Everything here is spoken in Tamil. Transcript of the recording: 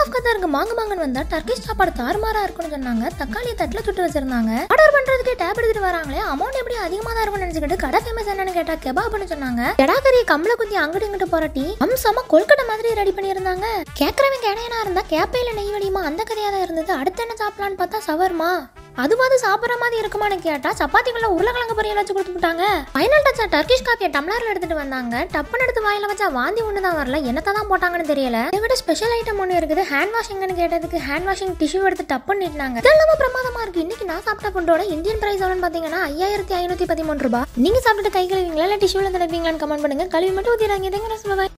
ஆஃப் கத்தாருக்கு மாங்க மாங்கன்னு வந்தா டர்க்கிஷ் சாப்பாடு தாறுமாறா இருக்கும்னு சொன்னாங்க தக்காளியை தட்டில் சுட்டு வச்சிருந்தாங்க ஆர்டர் பண்றதுக்கு டேப் எடுத்துட்டு வராங்களே அமௌண்ட் எப்படி அதிகமா தான் இருக்கும்னு நினைச்சுக்கிட்டு கடை ஃபேமஸ் என்னன்னு கேட்டா கெபாப்னு சொன்னாங்க கடாக்கறியை கம்பளை குத்தி அங்கிட்டு இங்கிட்டு போராட்டி அம்சமா கொல்கட்டை மாதிரி ரெடி பண்ணியிருந்தாங்க கேட்கறவங்க இடையனா இருந்தா கேப்பையில நெய் வடியுமா அந்த கதையா தான் இருந்தது அடுத்து என்ன சாப்பிடலான்னு பார்த்தா சவர்மா அதுவாது சாப்பிட்ற மாதிரி இருக்குமான்னு கேட்டா சப்பாத்திக்குள்ள உருளைக்கிழங்கு பொரியல் வச்சு கொடுத்துட்டாங்க ஃபைனல் டச்சா டர்க்கிஷ் காஃபியை டம்ளர்ல எடுத்துட்டு வந்தாங்க டப்புன்னு எடுத்து வாயில வச்சா வாந்தி ஒன்று தான் வரல என்னத்தை தான் போட்டாங்கன்னு தெரியல இதை விட ஸ்பெஷல் ஐட்டம் ஒன்று இருக்குது ஹேண்ட் வாஷிங்னு கேட்டதுக்கு ஹேண்ட் வாஷிங் டிஷ்யூ எடுத்து டப்புன்னு நீட்டினாங்க இதெல்லாம் பிரமாதமா இருக்கு இன்னைக்கு நான் சாப்பிட்ட ஃபுட்டோட இந்தியன் பிரைஸ் எவ்வளோன்னு பார்த்தீங்கன்னா ஐயாயிரத்தி ஐநூத்தி பதிமூணு ரூபாய் நீங்க சாப்பிட்டு கை கழுவிங்களா இல்லை டிஷ்யூல நினைப்பீங்களான்னு கமெண்ட் பண்ணுங்க கழுவி மட்டும் ஊத்திடாங்க